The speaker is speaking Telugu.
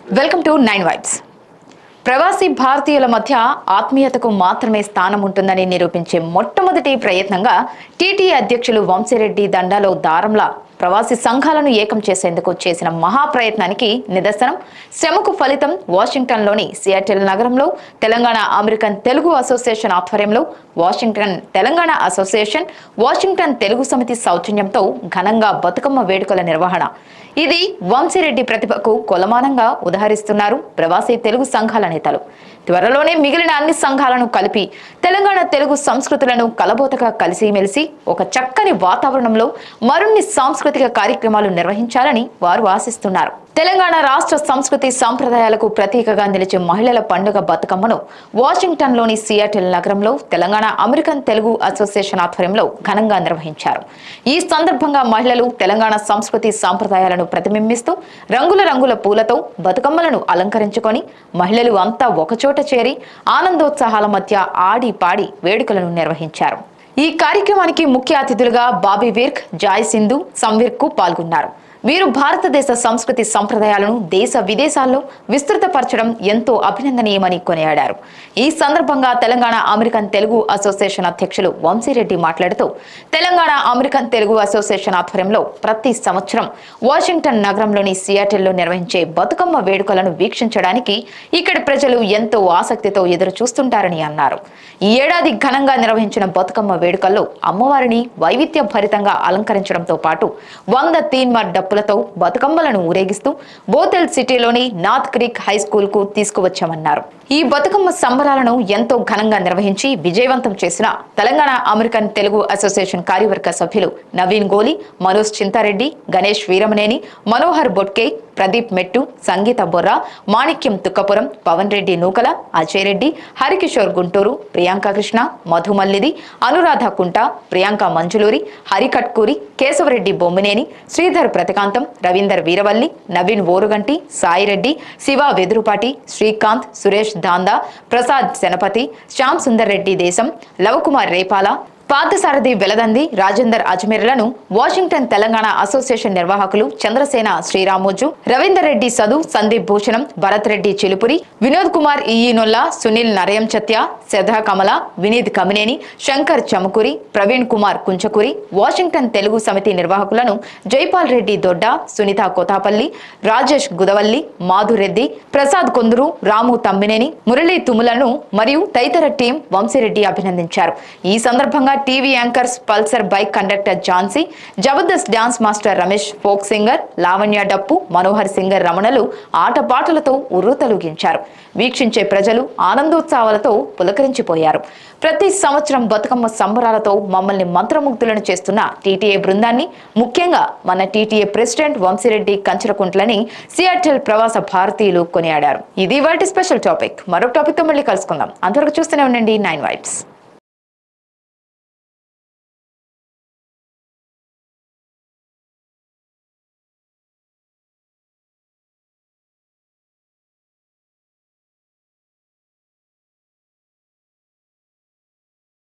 వెల్కమ్ టు నైన్ వైబ్స్ ప్రవాసీ భారతీయుల మధ్య ఆత్మీయతకు మాత్రమే స్థానం ఉంటుందని నిరూపించే మొట్టమొదటి ప్రయత్నంగా టీటీ అధ్యక్షులు వంశీరెడ్డి దండాలో దారంలా ప్రవాసీ సంఘాలను ఏకం చేసేందుకు చేసిన మహాప్రయత్నానికి నిదర్శనం శ్రమకు ఫలితం వాషింగ్టన్లోని సియాటిల్ నగరంలో తెలంగాణ అమెరికన్ తెలుగు అసోసియేషన్ ఆధ్వర్యంలో Washington Telangana Association Washington Telugu Samithi సౌజన్యంతో ఘనంగా బతుకమ్మ వేడుకల నిర్వహణ ఇది వంశీరెడ్డి ప్రతిభకు కొలమానంగా ఉదహరిస్తున్నారు ప్రవాసీ తెలుగు సంఘాల నేతలు త్వరలోనే మిగిలిన అన్ని సంఘాలను కలిపి తెలంగాణ తెలుగు సంస్కృతులను కలబోతగా కలిసిమెలిసి ఒక చక్కని వాతావరణంలో మరిన్ని సాంస్కృతిక కార్యక్రమాలు నిర్వహించాలని వారు ఆశిస్తున్నారు తెలంగాణ రాష్ట్ర సంస్కృతి సాంప్రదాయాలకు ప్రతీకగా నిలిచే మహిళల పండుగ బతుకమ్మను వాషింగ్టన్లోని సియాటిల్ నగరంలో తెలంగాణ అమెరికన్ తెలుగు అసోసియేషన్ ఆధ్వర్యంలో ఘనంగా నిర్వహించారు ఈ సందర్భంగా మహిళలు తెలంగాణ సంస్కృతి సాంప్రదాయాలను ప్రతిబింబిస్తూ రంగుల రంగుల పూలతో బతుకమ్మలను అలంకరించుకొని మహిళలు అంతా ఒకచోట చేరి ఆనందోత్సాహాల మధ్య ఆడి పాడి వేడుకలను నిర్వహించారు ఈ కార్యక్రమానికి ముఖ్య అతిథులుగా బాబీ విర్క్ జాయ్ సింధు సంవిర్క్ పాల్గొన్నారు వీరు భారతదేశ సంస్కృతి సంప్రదాయాలను దేశ విదేశాల్లో విస్తృతపరచడం ఎంతో అభినందనీయమని కొనియాడారు ఈ సందర్భంగా తెలంగాణ అమెరికన్ తెలుగు అసోసియేషన్ అధ్యక్షులు వంశీరెడ్డి మాట్లాడుతూ తెలంగాణ అమెరికన్ తెలుగు అసోసియేషన్ ఆధ్వర్యంలో ప్రతి సంవత్సరం వాషింగ్టన్ నగరంలోని సియాటిల్లో నిర్వహించే బతుకమ్మ వేడుకలను వీక్షించడానికి ఇక్కడి ప్రజలు ఎంతో ఆసక్తితో ఎదురు చూస్తుంటారని అన్నారు ఈ ఏడాది ఘనంగా నిర్వహించిన బతుకమ్మ వేడుకల్లో అమ్మవారిని వైవిధ్య భరితంగా అలంకరించడంతో పాటు వంద తీన్మార్ డప్పులతో బతుకమ్మలను ఊరేగిస్తూ బోతెల్ సిటీలోని నార్త్ క్రీక్ హై స్కూల్ కు తీసుకువచ్చామన్నారు ఈ బతుకమ్మ సంబరాలను ఎంతో ఘనంగా నిర్వహించి విజయవంతం చేసిన తెలంగాణ అమెరికన్ తెలుగు అసోసియేషన్ కార్యవర్గ సభ్యులు నవీన్ గోలి మనోజ్ చింతారెడ్డి గణేష్ వీరమనేని మనోహర్ బొట్కే ప్రదీప్ మెట్టు సంగీత బొర్రా మాణిక్యం తుక్కపురం పవన్ రెడ్డి నూకల అజయ్ రెడ్డి హరికిషోర్ గుంటూరు ప్రియాంక కృష్ణ మధుమల్లిది అనురాధ కుంట ప్రియాంక మంజులూరి హరికట్కూరి కేశవరెడ్డి బొమ్మినేని శ్రీధర్ ప్రతికాంతం రవీందర్ వీరవల్లి నవీన్ ఓరుగంటి సాయిరెడ్డి శివ వెదురుపాటి శ్రీకాంత్ సురేష్ దాందా ప్రసాద్ శనపతి శ్యామ్ సుందర్ రెడ్డి దేశం లవకుమార్ రేపాల పార్థసారథి వెలదంది రాజేందర్ అజ్మీర్లను వాషింగ్టన్ తెలంగాణ అసోసియేషన్ నిర్వాహకులు చంద్రసేన శ్రీరామోజు రవీందర్ రెడ్డి సదు సందీప్ భూషణం భరత్ రెడ్డి చిలుపురి వినోద్ కుమార్ ఈయినొల్లా సునీల్ నరయం చత్య శ్రద్ధా కమల వినీత్ కమినేని శంకర్ చమకురి ప్రవీణ్ కుమార్ కుంచకురి వాషింగ్టన్ తెలుగు సమితి నిర్వాహకులను జైపాల్ రెడ్డి దొడ్డ సునీత కోతాపల్లి రాజేష్ గుదవల్లి మాధురెడ్డి ప్రసాద్ కొందురు రాము తమ్మినేని మురళీ తుములను మరియు తదితర టీం వంశీరెడ్డి అభినందించారు ఈ సందర్భంగా TV anchors Pulsar bike conductor Jhansi Jabardasth dance master Ramesh folk singer Lavanya Dappu Manohar singer రమణలు ఆటపాటలతో ఉర్రూతలుగించారు వీక్షించే ప్రజలు ఆనందోత్సవాలతో పులకరించిపోయారు ప్రతి సంవత్సరం బతుకమ్మ సంబరాలతో మమ్మల్ని మంత్రముగ్ధులను చేస్తున్న టీటీఏ బృందాన్ని ముఖ్యంగా మన టీటీఏ ప్రెసిడెంట్ వంశీరెడ్డి కంచరకుంట్లని సియాటెల్ ప్రవాస భారతీయులు కొనియాడారు ఇది వాటి స్పెషల్ టాపిక్ మరొక టాపిక్ తో మళ్ళీ కలుసుకుందాం అంతవరకు చూస్తూనే ఉండండి నైన్ వైబ్స్